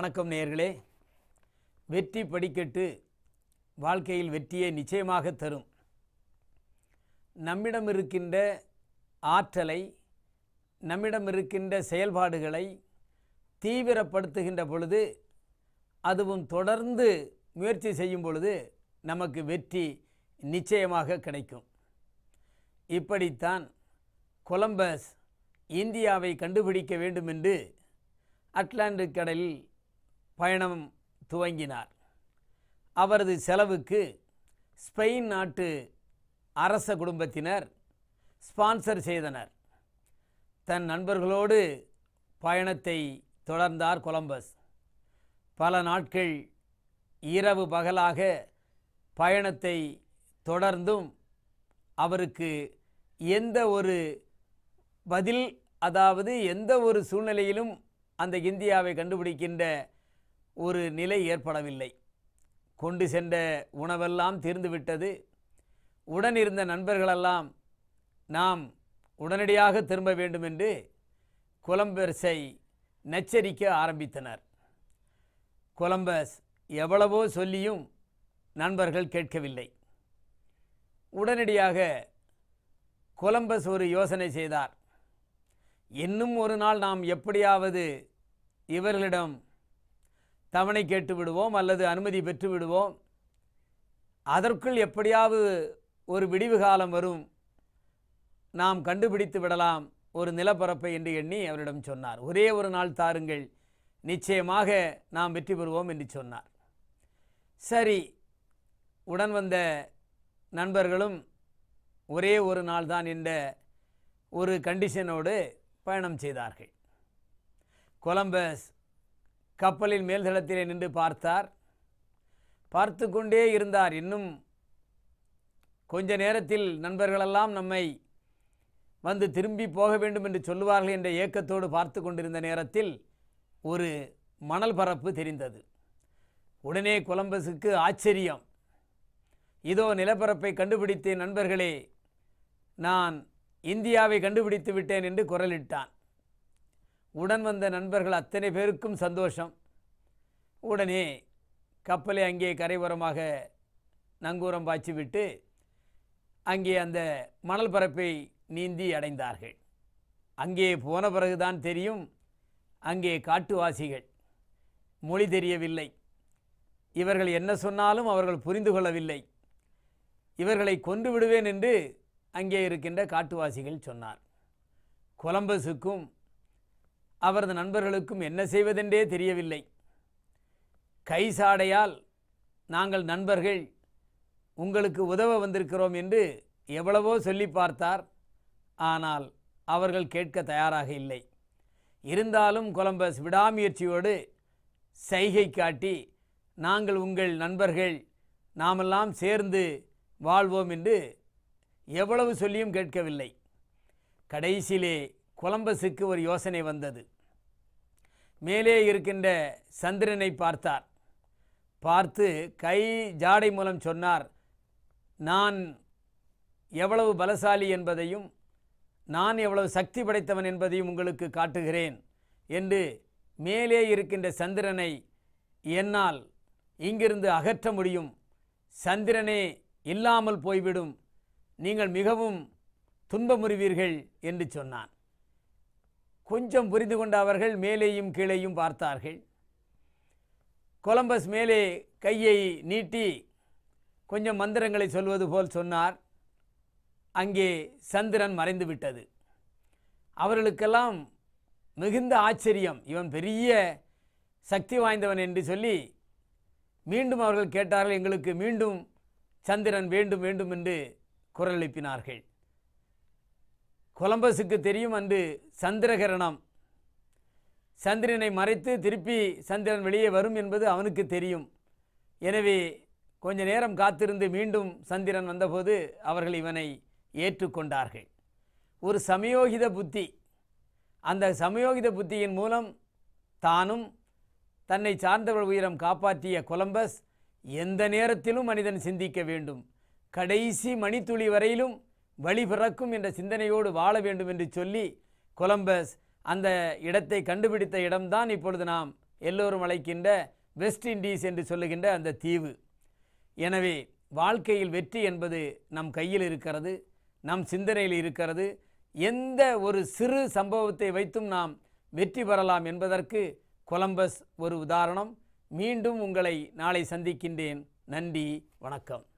வணக்கம் நேயர்களே வெற்றி படிக்கட்டு வாழ்க்கையில் வெற்றியை நிச்சயமாக தரும் நம்மிடம் இருக்கின்ற ஆற்றலை நம்மிடம் இருக்கின்ற செயல்பாடுகளை தீவிரப்படுத்துகின்ற பொழுது அதுவும் தொடர்ந்து முயற்சி செய்யும் பொழுது நமக்கு வெற்றி நிச்சயமாக கிடைக்கும் இப்படித்தான் கொலம்பஸ் இந்தியாவை கண்டுபிடிக்க வேண்டும் என்று அட்லாண்டிக் கடலில் பயணம் துவங்கினார் அவரது செலவுக்கு ஸ்பெயின் நாட்டு அரச குடும்பத்தினர் ஸ்பான்சர் செய்தனர் தன் நண்பர்களோடு பயணத்தை தொடர்ந்தார் கொலம்பஸ் பல நாட்கள் இரவு பகலாக பயணத்தை தொடர்ந்தும் அவருக்கு எந்த ஒரு பதில் அதாவது எந்த ஒரு சூழ்நிலையிலும் அந்த இந்தியாவை கண்டுபிடிக்கின்ற ஒரு நிலை ஏற்படவில்லை கொண்டு சென்ற உணவெல்லாம் தீர்ந்துவிட்டது உடன் இருந்த நண்பர்களெல்லாம் நாம் உடனடியாக திரும்ப வேண்டும் என்று கொலம்பஸை நச்சரிக்க ஆரம்பித்தனர் கொலம்பஸ் எவ்வளவோ சொல்லியும் நண்பர்கள் கேட்கவில்லை உடனடியாக கொலம்பஸ் ஒரு யோசனை செய்தார் இன்னும் ஒரு நாள் நாம் எப்படியாவது இவர்களிடம் தவணை கேட்டு விடுவோம் அல்லது அனுமதி பெற்று விடுவோம் அதற்குள் எப்படியாவது ஒரு விடிவு காலம் வரும் நாம் கண்டுபிடித்து விடலாம் ஒரு நிலப்பரப்பை என்று எண்ணி அவரிடம் சொன்னார் ஒரே ஒரு நாள் தாருங்கள் நிச்சயமாக நாம் வெற்றி பெறுவோம் என்று சொன்னார் சரி உடன் வந்த நண்பர்களும் ஒரே ஒரு நாள் தான் என்ற ஒரு கண்டிஷனோடு பயணம் செய்தார்கள் கொலம்பஸ் கப்பலின் மேல்தளத்திலே நின்று பார்த்தார் பார்த்து கொண்டே இருந்தார் இன்னும் கொஞ்ச நேரத்தில் நண்பர்களெல்லாம் நம்மை வந்து திரும்பி போக வேண்டும் என்று சொல்லுவார்கள் என்ற ஏக்கத்தோடு பார்த்து கொண்டிருந்த நேரத்தில் ஒரு மணல் பரப்பு தெரிந்தது உடனே கொலம்பஸுக்கு ஆச்சரியம் இதோ நிலப்பரப்பை கண்டுபிடித்தேன் நண்பர்களே நான் இந்தியாவை கண்டுபிடித்து விட்டேன் என்று குரலிட்டான் உடன் வந்த நண்பர்கள் அத்தனை பேருக்கும் சந்தோஷம் உடனே கப்பலை அங்கே கரையோரமாக நங்கூரம் பாய்ச்சிவிட்டு அங்கே அந்த மணல் பரப்பை நீந்தி அடைந்தார்கள் அங்கே போன பிறகுதான் தெரியும் அங்கே காட்டுவாசிகள் மொழி தெரியவில்லை இவர்கள் என்ன சொன்னாலும் அவர்கள் புரிந்து கொள்ளவில்லை இவர்களை கொன்று விடுவேன் என்று அங்கே இருக்கின்ற காட்டுவாசிகள் சொன்னார் கொலம்பஸுக்கும் அவரது நண்பர்களுக்கும் என்ன செய்வதென்றே தெரியவில்லை கை சாடையால் நாங்கள் நண்பர்கள் உங்களுக்கு உதவ வந்திருக்கிறோம் என்று எவ்வளவோ சொல்லி பார்த்தார் ஆனால் அவர்கள் கேட்க தயாராக இல்லை இருந்தாலும் கொலம்பஸ் விடாமுயற்சியோடு சைகை காட்டி நாங்கள் உங்கள் நண்பர்கள் நாமெல்லாம் சேர்ந்து வாழ்வோம் என்று எவ்வளவு சொல்லியும் கேட்கவில்லை கடைசியிலே கொலம்பஸுக்கு ஒரு யோசனை வந்தது மேலே இருக்கின்ற சந்திரனை பார்த்தார் பார்த்து கை ஜாடை மூலம் சொன்னார் நான் எவ்வளவு பலசாலி என்பதையும் நான் எவ்வளவு சக்தி படைத்தவன் என்பதையும் உங்களுக்கு காட்டுகிறேன் என்று மேலே இருக்கின்ற சந்திரனை என்னால் இங்கிருந்து அகற்ற முடியும் சந்திரனே இல்லாமல் போய்விடும் நீங்கள் மிகவும் துன்பமுறுவீர்கள் என்று சொன்னான் கொஞ்சம் புரிந்து கொண்ட அவர்கள் மேலேயும் கீழேயும் பார்த்தார்கள் கொலம்பஸ் மேலே கையை நீட்டி கொஞ்சம் மந்திரங்களை சொல்வது போல் சொன்னார் அங்கே சந்திரன் மறைந்து விட்டது அவர்களுக்கெல்லாம் மிகுந்த ஆச்சரியம் இவன் பெரிய சக்தி வாய்ந்தவன் என்று சொல்லி மீண்டும் அவர்கள் கேட்டார்கள் எங்களுக்கு மீண்டும் சந்திரன் வேண்டும் வேண்டும் என்று குரல் எழுப்பினார்கள் கொலம்பஸுக்கு தெரியும் அன்று சந்திரகிரணம் சந்திரனை மறைத்து திருப்பி சந்திரன் வெளியே வரும் என்பது அவனுக்கு தெரியும் எனவே கொஞ்ச நேரம் காத்திருந்து மீண்டும் சந்திரன் வந்தபோது அவர்கள் இவனை ஏற்றுக்கொண்டார்கள் ஒரு சமயோகித புத்தி அந்த சமயோகித புத்தியின் மூலம் தானும் தன்னை சார்ந்தவர் உயிரம் காப்பாற்றிய கொலம்பஸ் எந்த நேரத்திலும் மனிதன் சிந்திக்க வேண்டும் கடைசி மணித்துளி வரையிலும் வழி பிறக்கும் என்ற சிந்தனையோடு வாழ வேண்டும் என்று சொல்லி கொலம்பஸ் அந்த இடத்தை கண்டுபிடித்த இடம்தான் இப்பொழுது நாம் எல்லோரும் அழைக்கின்ற வெஸ்ட் இண்டீஸ் என்று சொல்லுகின்ற அந்த தீவு எனவே வாழ்க்கையில் வெற்றி என்பது நம் கையில் இருக்கிறது நம் சிந்தனையில் இருக்கிறது எந்த ஒரு சிறு சம்பவத்தை வைத்தும் நாம் வெற்றி பெறலாம் என்பதற்கு கொலம்பஸ் ஒரு உதாரணம் மீண்டும் உங்களை நாளை சந்திக்கின்றேன் நன்றி வணக்கம்